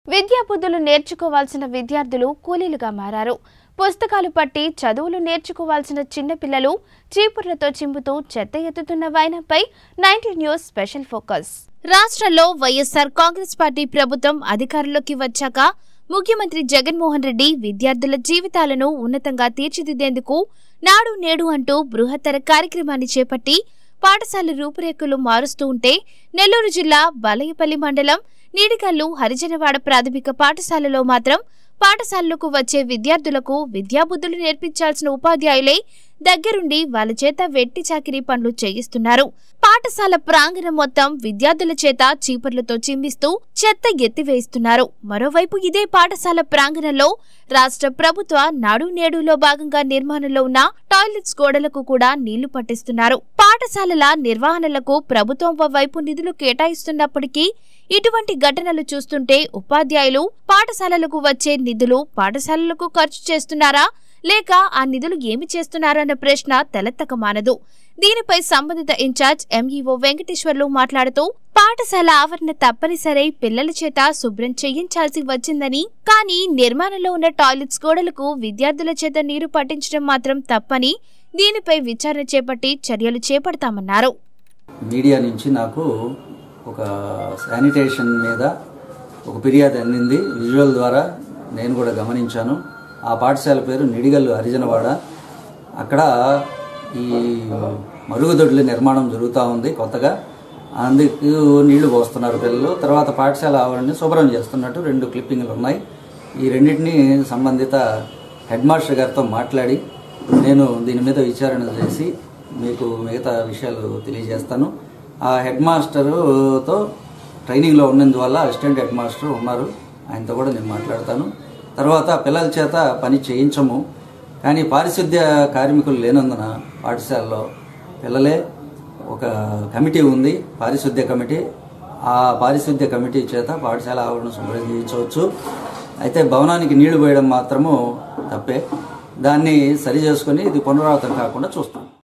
విద్యాబుద్ధులు నేర్చుకోవాల్సిన విద్యార్థులు కూలీలుగా మారారు పుస్తకాలు పట్టి చదువులు నేర్చుకోవాల్సిన చిన్నపిల్లలు చీపుర్లతో చింపుతూ చెత్త ఎత్తుతున్న వైనంపై నైన్టీ న్యూస్ స్పెషల్ ఫోకస్ రాష్ట్రంలో వైఎస్సార్ కాంగ్రెస్ పార్టీ ప్రభుత్వం అధికారంలోకి వచ్చాక ముఖ్యమంత్రి జగన్మోహన్ రెడ్డి విద్యార్థుల జీవితాలను ఉన్నతంగా తీర్చిదిద్దేందుకు నాడు నేడు అంటూ బృహత్తర కార్యక్రమాన్ని చేపట్టి పాఠశాల రూపురేఖలు మారుస్తూ ఉంటే నెల్లూరు జిల్లా బలయపల్లి మండలం నీడికల్లు హరిజనవాడ ప్రాథమిక పాఠశాలలో మాత్రం పాఠశాలలకు వచ్చే విద్యార్థులకు విద్యాబుద్ధులు నేర్పించాల్సిన ఉపాధ్యాయులే దగ్గరుండి వాళ్ళ చేత వెట్టి చాకిరీ పనులు చేయిస్తున్నారు పాఠశాల ప్రాంగణం మొత్తం విద్యార్థుల చేత చీపుర్లతో చింబిస్తూ చెత్త ఎత్తివేయిస్తున్నారు మరోవైపు ఇదే పాఠశాల ప్రాంగణంలో రాష్ట్ర ప్రభుత్వ నాడు నేడులో భాగంగా నిర్మాణంలో ఉన్న టాయిలెట్స్ గోడలకు కూడా నీళ్లు పట్టిస్తున్నారు పాఠశాలల నిర్వహణలకు ప్రభుత్వం వైపు నిధులు కేటాయిస్తున్నప్పటికీ ఇటువంటి ఘటనలు చూస్తుంటే ఉపాధ్యాయులు పాఠశాలలకు వచ్చే నిధులు పాఠశాలలకు ఖర్చు చేస్తున్నారా లేక ఆ నిధులు ఏమి చేస్తున్నారన్న ప్రశ్న తలెత్తక మానదు దీనిపై సంబంధిత ఇన్ఛార్జ్ ఎంఈఓ వెంకటేశ్వర్లు మాట్లాడుతూ పాఠశాల ఆవరణ తప్పనిసరి పిల్లల చేత శుభ్రం చేయించాల్సి వచ్చిందని కానీ నిర్మాణంలో ఉన్న టాయిలెట్స్ గోడలకు విద్యార్థుల చేత నీరు పట్టించడం మాత్రం తప్పని దీనిపై విచారణ చేపట్టి చర్యలు చేపడతామన్నారు మీడియా నుంచి నాకు ఒక శానిటేషన్ మీద ఒక ఫిర్యాదు అందింది విజువల్ ద్వారా నేను కూడా గమనించాను ఆ పాఠశాల పేరు నిడిగల్లు హరిజనవాడ అక్కడ ఈ మరుగుదొడ్ల నిర్మాణం జరుగుతూ ఉంది కొత్తగా అందుకు నీళ్లు పోస్తున్నారు పిల్లలు తర్వాత పాఠశాల ఆవరణని శుభ్రం చేస్తున్నట్టు రెండు క్లిప్పింగ్లు ఉన్నాయి ఈ రెండింటిని సంబంధిత హెడ్ మాస్టర్ గారితో మాట్లాడి నేను దీని మీద విచారణ చేసి మీకు మిగతా విషయాలు తెలియజేస్తాను ఆ హెడ్ మాస్టరుతో ట్రైనింగ్లో ఉన్నందువల్ల అసిస్టెంట్ హెడ్ మాస్టర్ ఉన్నారు ఆయనతో కూడా నేను మాట్లాడతాను తర్వాత పిల్లల చేత పని చేయించము కానీ పారిశుద్ధ్య కార్మికులు లేనందున పాఠశాలలో పిల్లలే ఒక కమిటీ ఉంది పారిశుద్ధ్య కమిటీ ఆ పారిశుద్ధ్య కమిటీ చేత పాఠశాల ఆవరణ శుభ్రం చేయించవచ్చు అయితే భవనానికి నీళ్లు పోయడం మాత్రము తప్పే దాన్ని సరి చేసుకుని ఇది పునరావృతం కాకుండా చూస్తాం